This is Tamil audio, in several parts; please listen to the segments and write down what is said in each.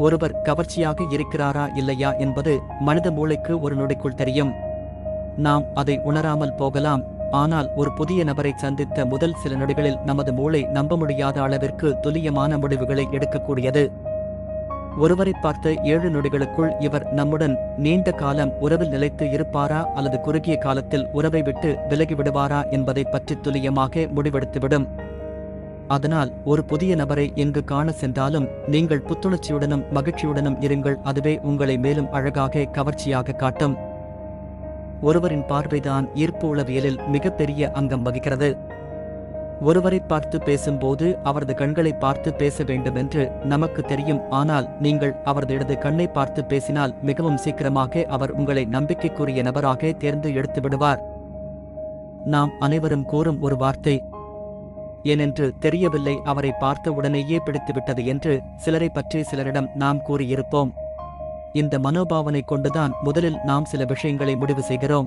ஒருவர் கவர்ச்சியாக இருக்கிறாரா இல்லையா என்பது மனித மூளைக்கு ஒரு நொடிக்குள் தெரியும் நாம் அதை உணராமல் போகலாம் ஆனால் ஒரு புதிய நபரை சந்தித்த முதல் சில நொடிகளில் நமது மூளை நம்ப முடியாத அளவிற்கு துல்லியமான முடிவுகளை எடுக்கக்கூடியது ஒருவரை பார்த்த ஏழு நொடிகளுக்குள் இவர் நம்முடன் நீண்ட காலம் உறவில் நிலைத்து இருப்பாரா அல்லது குறுகிய காலத்தில் உறவை விட்டு விலகி விடுவாரா என்பதை பற்றி துல்லியமாக முடிவெடுத்துவிடும் அதனால் ஒரு புதிய நபரை எங்கு காண சென்றாலும் நீங்கள் புத்துணர்ச்சியுடனும் மகிழ்ச்சியுடனும் இருங்கள் அதுவே உங்களை மேலும் அழகாக கவர்ச்சியாக காட்டும் ஒருவரின் பார்வைதான் ஈர்ப்பு உளவியலில் மிகப்பெரிய அங்கம் வகிக்கிறது ஒருவரை பார்த்து பேசும்போது அவரது கண்களை பார்த்து பேச வேண்டும் என்று நமக்கு தெரியும் ஆனால் நீங்கள் அவரது இடது கண்ணை பார்த்து பேசினால் மிகவும் சீக்கிரமாக அவர் உங்களை நம்பிக்கைக்குரிய நபராக தேர்ந்து எடுத்து விடுவார் நாம் அனைவரும் கூறும் ஒரு வார்த்தை ஏனென்று தெரியவில்லை அவரை பார்த்த உடனேயே பிடித்துவிட்டது என்று சிலரை பற்றி சிலரிடம் நாம் கூறியிருப்போம் இந்த மனோபாவனை கொண்டுதான் முதலில் நாம் சில விஷயங்களை முடிவு செய்கிறோம்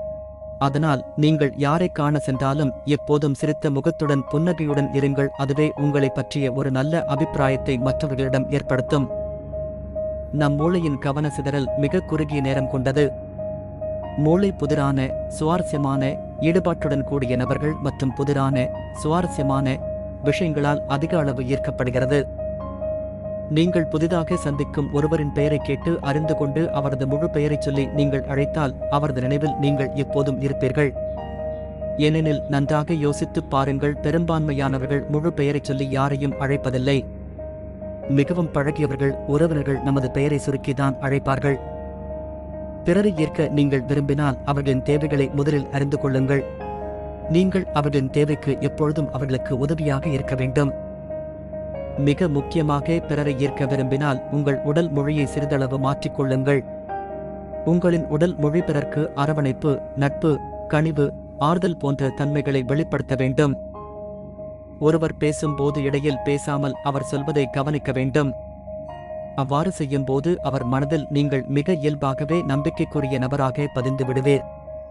அதனால் நீங்கள் யாரை காண சென்றாலும் எப்போதும் சிரித்த முகத்துடன் புன்னகையுடன் இருங்கள் அதுவே உங்களை பற்றிய ஒரு நல்ல அபிப்பிராயத்தை மற்றவர்களிடம் ஏற்படுத்தும் நம் மூளையின் கவன சிதறல் மிக குறுகிய நேரம் கொண்டது மூளை புதிரான சுவாரஸ்யமான ஈடுபாட்டுடன் கூடிய நபர்கள் மற்றும் புதிரான சுவாரஸ்யமான விஷயங்களால் அதிக அளவு ஈர்க்கப்படுகிறது நீங்கள் புதிதாக சந்திக்கும் ஒருவரின் பெயரை கேட்டு அறிந்து கொண்டு அவரது முழு பெயரைச் சொல்லி நீங்கள் அழைத்தால் அவரது நினைவில் நீங்கள் எப்போதும் இருப்பீர்கள் ஏனெனில் நன்றாக யோசித்துப் பாருங்கள் பெரும்பான்மையானவர்கள் முழு பெயரைச் சொல்லி யாரையும் அழைப்பதில்லை மிகவும் பழகியவர்கள் உறவினர்கள் நமது பெயரை சுருக்கிதான் அழைப்பார்கள் பிறரை ஈர்க்க நீங்கள் விரும்பினால் அவர்களின் தேவைகளை முதலில் அறிந்து கொள்ளுங்கள் நீங்கள் அவர்களின் தேவைக்கு எப்பொழுதும் அவர்களுக்கு உதவியாக இருக்க வேண்டும் மிக முக்கியமாக பிறரை ஈர்க்க விரும்பினால் உங்கள் உடல் மொழியை சிறிதளவு மாற்றிக்கொள்ளுங்கள் உங்களின் உடல் மொழி பிறர்க்கு அரவணைப்பு நட்பு கனிவு ஆறுதல் போன்ற தன்மைகளை வெளிப்படுத்த வேண்டும் ஒருவர் பேசும்போது இடையில் பேசாமல் அவர் சொல்வதை கவனிக்க வேண்டும் அவ்வாறு செய்யும்போது அவர் மனதில் நீங்கள் மிக இயல்பாகவே நம்பிக்கைக்குரிய நபராக பதிந்து விடுவீர்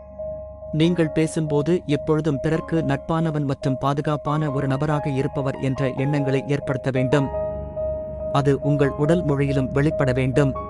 நீங்கள் பேசும்போது எப்பொழுதும் பிறர்க்கு நட்பானவன் மற்றும் பாதுகாப்பான ஒரு நபராக இருப்பவர் என்ற எண்ணங்களை ஏற்படுத்த வேண்டும் அது உங்கள் உடல் மொழியிலும் வெளிப்பட வேண்டும்